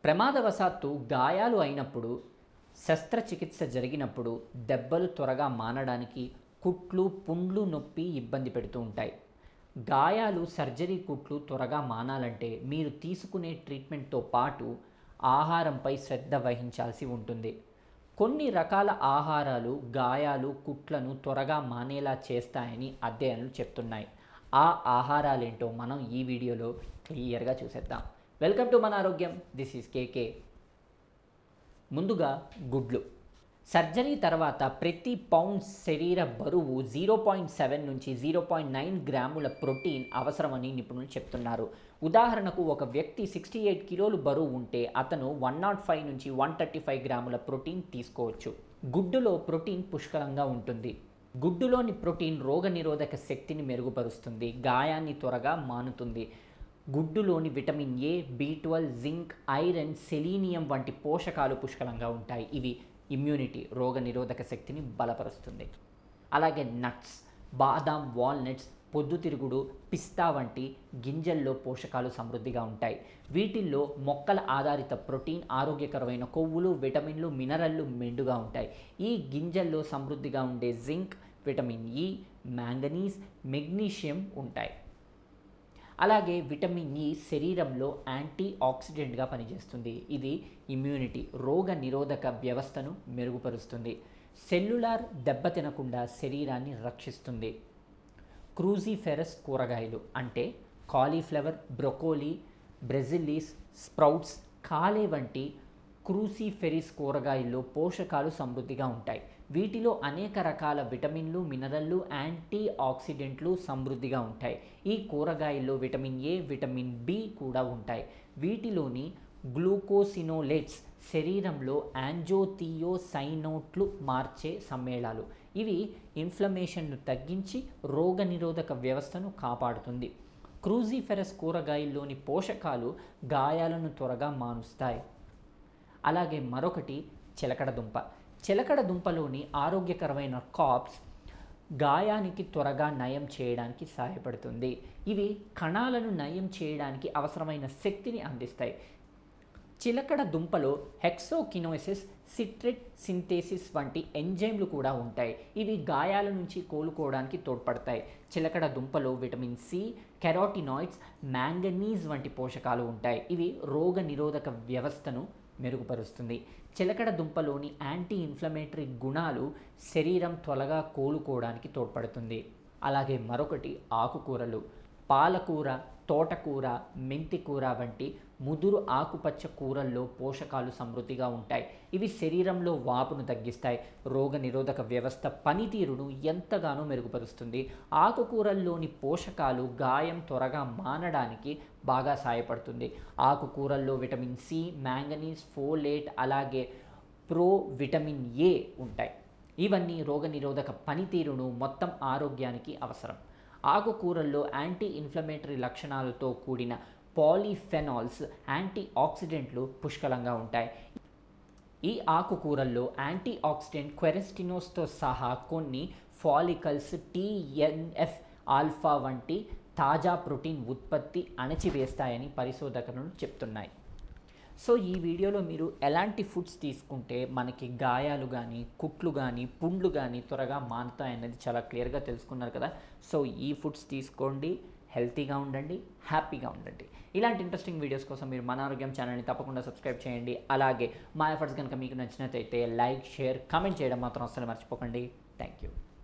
ప్రమాదవశాత్తు గాయాలు అయినప్పుడు శస్త్రచికిత్స జరిగినప్పుడు దెబ్బలు త్వరగా మానడానికి కుట్లు పుండ్లు నొప్పి ఇబ్బంది పెడుతూ ఉంటాయి గాయాలు సర్జరీ కుట్లు త్వరగా మానాలంటే మీరు తీసుకునే ట్రీట్మెంట్తో పాటు ఆహారంపై శ్రద్ధ వహించాల్సి ఉంటుంది కొన్ని రకాల ఆహారాలు గాయాలు కుట్లను త్వరగా మానేలా చేస్తాయని అధ్యయనాలు చెప్తున్నాయి ఆ ఆహారాలేంటో మనం ఈ వీడియోలో క్లియర్గా చూసేద్దాం వెల్కమ్ టు మన ఆరోగ్యం దిస్ ఈస్ కేకే ముందుగా గుడ్లు సర్జరీ తర్వాత ప్రతి పౌండ్ శరీర బరువు జీరో పాయింట్ సెవెన్ నుంచి జీరో పాయింట్ నైన్ గ్రాముల ప్రోటీన్ అవసరమని నిపుణులు చెప్తున్నారు ఉదాహరణకు ఒక వ్యక్తి సిక్స్టీ ఎయిట్ కిలోలు బరువు ఉంటే అతను వన్ నాట్ ఫైవ్ నుంచి వన్ థర్టీ ఫైవ్ గ్రాముల ప్రోటీన్ తీసుకోవచ్చు గుడ్డులో ప్రోటీన్ పుష్కలంగా ఉంటుంది గుడ్డులోని ప్రోటీన్ రోగనిరోధక శక్తిని మెరుగుపరుస్తుంది గాయాన్ని త్వరగా మానుతుంది గుడ్డులోని vitamin A B twelve zinc iron selenium వంటి పోషకాలు పుష్కలంగా ఉంటాయి ఇవి ఇమ్యూనిటీ రోగనిరోధక శక్తిని బలపరుస్తుంది అలాగే నట్స్ బాదాం వాల్నట్స్ పొద్దుతిరుగుడు పిస్తా వంటి గింజల్లో పోషకాలు సమృద్ధిగా ఉంటాయి వీటిల్లో మొక్కల ఆధారిత ప్రోటీన్ ఆరోగ్యకరమైన కొవ్వులు విటమిన్లు మినరల్లు మెండుగా ఉంటాయి ఈ గింజల్లో సమృద్ధిగా ఉండే zinc vitamin E manganese magnesium ఉంటాయి అలాగే విటమిన్ ఇ శరీరంలో యాంటీ ఆక్సిడెంట్గా పనిచేస్తుంది ఇది ఇమ్యూనిటీ రోగ నిరోధక వ్యవస్థను మెరుగుపరుస్తుంది సెల్యులార్ దెబ్బతినకుండా శరీరాన్ని రక్షిస్తుంది క్రూజీఫెరస్ కూరగాయలు అంటే కాలీఫ్లవర్ బ్రొకోలీ బ్రెజిల్లీస్ స్ప్రౌట్స్ కాలే వంటి క్రూసిఫెరిస్ కూరగాయల్లో పోషకాలు సమృద్ధిగా ఉంటాయి వీటిలో అనేక రకాల విటమిన్లు మినరల్లు యాంటీ ఆక్సిడెంట్లు సమృద్ధిగా ఉంటాయి ఈ కూరగాయల్లో విటమిన్ ఏ విటమిన్ బి కూడా ఉంటాయి వీటిలోని గ్లూకోసినోలేట్స్ శరీరంలో యాంజోథియోసైనోట్లు మార్చే సమ్మేళాలు ఇవి ఇన్ఫ్లమేషన్ను తగ్గించి రోగనిరోధక వ్యవస్థను కాపాడుతుంది క్రూజిఫెరస్ కూరగాయల్లోని పోషకాలు గాయాలను త్వరగా మానుస్తాయి అలాగే మరొకటి చిలకడ దుంప చిలకడ దుంపలోని ఆరోగ్యకరమైన కాప్స్ గాయానికి త్వరగా నయం చేయడానికి సహాయపడుతుంది ఇవి కణాలను నయం చేయడానికి అవసరమైన శక్తిని అందిస్తాయి చిలకడ దుంపలో హెక్సోకినోసిస్ సిట్రిట్ సింథేసిస్ వంటి ఎంజైమ్లు కూడా ఉంటాయి ఇవి గాయాల నుంచి కోలుకోవడానికి తోడ్పడతాయి చిలకడ దుంపలో విటమిన్ సి కెరాటినాయిడ్స్ మ్యాంగనీస్ వంటి పోషకాలు ఉంటాయి ఇవి రోగ నిరోధక వ్యవస్థను మెరుగుపరుస్తుంది చిలకడ దుంపలోని యాంటీ ఇన్ఫ్లమేటరీ గుణాలు శరీరం త్వరగా కోలుకోవడానికి తోడ్పడుతుంది అలాగే మరొకటి ఆకుకూరలు పాలకూర తోటకూర మెంతికూర వంటి ముదురు ఆకుపచ్చ కూరల్లో పోషకాలు సమృద్ధిగా ఉంటాయి ఇవి శరీరంలో వాపును తగ్గిస్తాయి రోగ నిరోధక వ్యవస్థ పనితీరును ఎంతగానో మెరుగుపరుస్తుంది ఆకుకూరల్లోని పోషకాలు గాయం త్వరగా మానడానికి బాగా సహాయపడుతుంది ఆకుకూరల్లో విటమిన్ సి మ్యాంగనీస్ ఫోలేట్ అలాగే ప్రో విటమిన్ ఏ ఉంటాయి ఇవన్నీ రోగనిరోధక పనితీరును మొత్తం ఆరోగ్యానికి అవసరం ఆకుకూరల్లో యాంటీ ఇన్ఫ్లమేటరీ లక్షణాలతో కూడిన పాలీఫెనాల్స్ యాంటీ ఆక్సిడెంట్లు పుష్కలంగా ఉంటాయి ఈ ఆకుకూరల్లో యాంటీ ఆక్సిడెంట్ క్వెరెస్టినోస్తో సహా కొన్ని ఫాలికల్స్ టీఎన్ఎఫ్ ఆల్ఫా వంటి తాజా ప్రోటీన్ ఉత్పత్తి అణచివేస్తాయని పరిశోధకులు చెప్తున్నాయి సో ఈ వీడియోలో మీరు ఎలాంటి ఫుడ్స్ తీసుకుంటే మనకి గాయాలు కానీ కుట్లు కానీ పుండ్లు కానీ త్వరగా మానుతాయనేది చాలా క్లియర్గా తెలుసుకున్నారు కదా సో ఈ ఫుడ్స్ తీసుకోండి హెల్తీగా ఉండండి హ్యాపీగా ఉండండి ఇలాంటి ఇంట్రెస్టింగ్ వీడియోస్ కోసం మీరు మన ఆరోగ్యం ఛానల్ని తప్పకుండా సబ్స్క్రైబ్ చేయండి అలాగే మా ఎఫర్ట్స్ కనుక మీకు నచ్చినట్లయితే లైక్ షేర్ కామెంట్ చేయడం మాత్రం అస్సలు మర్చిపోకండి థ్యాంక్ యూ